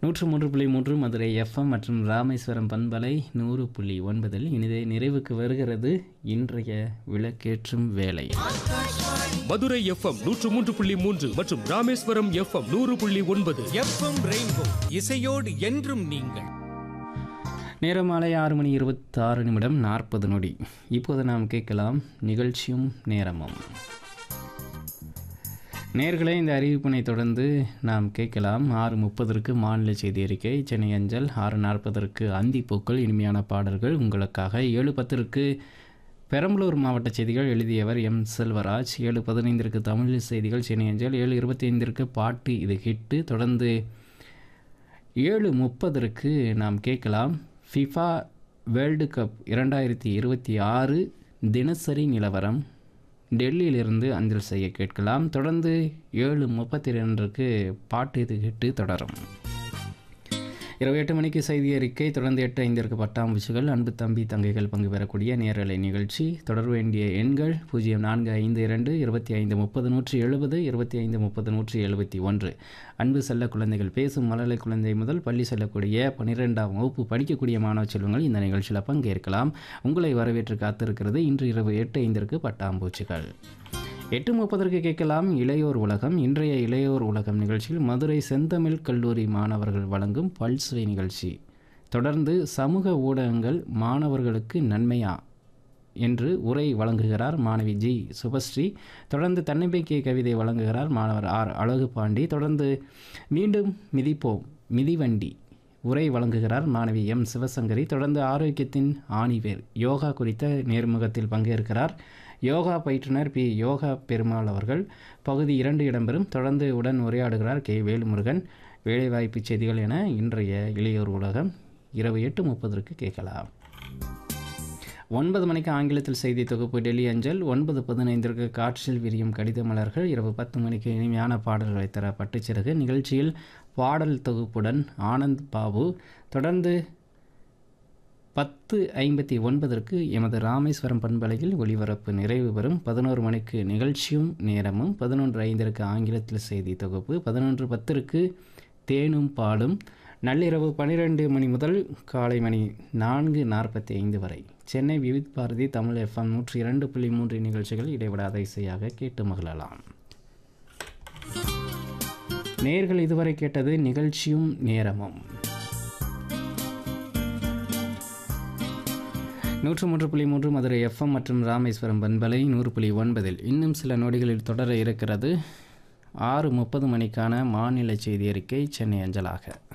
நூற்று மூன்று புள்ளி மூன்று மதுரை எஃப்எம் மற்றும் ராமேஸ்வரம் பண்பலை நூறு புள்ளி ஒன்பதில் இனிதே நிறைவுக்கு வருகிறது இன்றைய விளக்கேற்றும் வேலை மதுரை எஃப்எம் நூற்று மூன்று புள்ளி மூன்று மற்றும் ராமேஸ்வரம் எஃப்எம் நூறு புள்ளி ஒன்பது எஃப்எம் ரெயின்போ இசையோடு என்றும் நீங்கள் நேரம் மாலை ஆறு மணி இருபத்தாறு நிமிடம் நாற்பது நொடி இப்போது நாம் கேட்கலாம் நிகழ்ச்சியும் நேரமும் நேர்களை இந்த அறிவிப்பினை தொடர்ந்து நாம் கேட்கலாம் ஆறு முப்பதற்கு மாநில செய்தி அறிக்கை சென்னை அஞ்சல் ஆறு நாற்பதற்கு அந்திப்பூக்கள் இனிமையான பாடல்கள் உங்களுக்காக ஏழு பத்திற்கு பெரம்பலூர் மாவட்ட செய்திகள் எழுதியவர் எம் செல்வராஜ் ஏழு பதினைந்திற்கு தமிழ் செய்திகள் சென்னை அஞ்சல் ஏழு இருபத்தி ஐந்திற்கு பாட்டு இது ஹிட்டு தொடர்ந்து ஏழு முப்பதற்கு நாம் கேட்கலாம் ஃபிஃபா வேர்ல்டு கப் இரண்டாயிரத்தி இருபத்தி ஆறு தினசரி நிலவரம் டெல்லியிலிருந்து அஞ்சல் செய்ய கேட்கலாம் தொடர்ந்து ஏழு முப்பத்தி ரெண்டுக்கு பாட்டு இது ஹிட்டு தொடரும் இரவு எட்டு மணிக்கு செய்தி அறிக்கை தொடர்ந்து எட்டு ஐந்திற்கு பட்டாம்பூச்சிகள் அன்பு தம்பி தங்கைகள் பங்கு பெறக்கூடிய நேரலை நிகழ்ச்சி தொடர வேண்டிய எண்கள் பூஜ்ஜியம் நான்கு ஐந்து இரண்டு இருபத்தி ஐந்து முப்பது நூற்றி எழுபது இருபத்தி ஐந்து முப்பது நூற்றி எழுபத்தி ஒன்று அன்பு செல்ல குழந்தைகள் பேசும் மழலை குழந்தை முதல் பள்ளி செல்லக்கூடிய பன்னிரெண்டாம் வகுப்பு படிக்கக்கூடிய மாணவ செல்வங்கள் இந்த நிகழ்ச்சியில் பங்கேற்கலாம் உங்களை வரவேற்று காத்திருக்கிறது இன்று இரவு எட்டு ஐந்திற்கு பட்டாம்பூச்சிகள் எட்டு முப்பதற்கு கேட்கலாம் இளையோர் உலகம் இன்றைய இளையோர் உலகம் நிகழ்ச்சியில் மதுரை செந்தமிழ் கல்லூரி மாணவர்கள் வழங்கும் பல்சுவை நிகழ்ச்சி தொடர்ந்து சமூக ஊடகங்கள் மாணவர்களுக்கு நன்மையா என்று உரை வழங்குகிறார் மாணவி ஜி சுபஸ்ரீ தொடர்ந்து தன்னம்பிக்கை கவிதை வழங்குகிறார் மாணவர் ஆர் அழகு பாண்டி தொடர்ந்து மீண்டும் மிதிப்போம் மிதிவண்டி உரை வழங்குகிறார் மாணவி எம் சிவசங்கரி தொடர்ந்து ஆரோக்கியத்தின் ஆணிவேர் யோகா குறித்த நேர்முகத்தில் பங்கேற்கிறார் யோகா பயிற்றுனர் பி யோகா பெருமாள் அவர்கள் பகுதி இரண்டு இடம்பெறும் தொடர்ந்து உடன் உரையாடுகிறார் கே வேலுமுருகன் வேலைவாய்ப்பு செய்திகள் என இன்றைய இளையோர் உலகம் இரவு எட்டு முப்பதற்கு கேட்கலாம் ஒன்பது மணிக்கு ஆங்கிலத்தில் செய்தி தொகுப்பு டெல்லி அஞ்சல் ஒன்பது பதினைந்திற்கு காற்றில் விரியும் கடித மலர்கள் இரவு பத்து மணிக்கு இனிமையான பாடல்களை தர பட்டுச்சிறகு நிகழ்ச்சியில் பாடல் தொகுப்புடன் ஆனந்த் பாபு தொடர்ந்து பத்து ஐம்பத்தி ஒன்பதற்கு எமது ராமேஸ்வரம் பண்பலையில் ஒளிபரப்பு நிறைவு பெறும் பதினோரு மணிக்கு நிகழ்ச்சியும் நேரமும் பதினொன்று ஐந்திற்கு ஆங்கிலத்தில் செய்தி தொகுப்பு பதினொன்று பத்திற்கு தேனும் பாலும் நள்ளிரவு பன்னிரெண்டு மணி முதல் காலை மணி நான்கு நாற்பத்தி ஐந்து வரை சென்னை விவித் பாரதி தமிழ் எஃப்எம் நூற்றி இரண்டு புள்ளி மூன்று நிகழ்ச்சிகள் இடைவிடாத இசையாக கேட்டு மகிழலாம் நேர்கள் இதுவரை கேட்டது நிகழ்ச்சியும் நேரமும் நூற்று மூன்று புள்ளி மூன்று மதுரை எஃப்எம் மற்றும் ராமேஸ்வரம் பண்பலை நூறு புள்ளி ஒன்பதில் இன்னும் சில நொடிகளில் தொடர இருக்கிறது ஆறு முப்பது மணிக்கான மாநில செய்தி அறிக்கை சென்னை அஞ்சலாக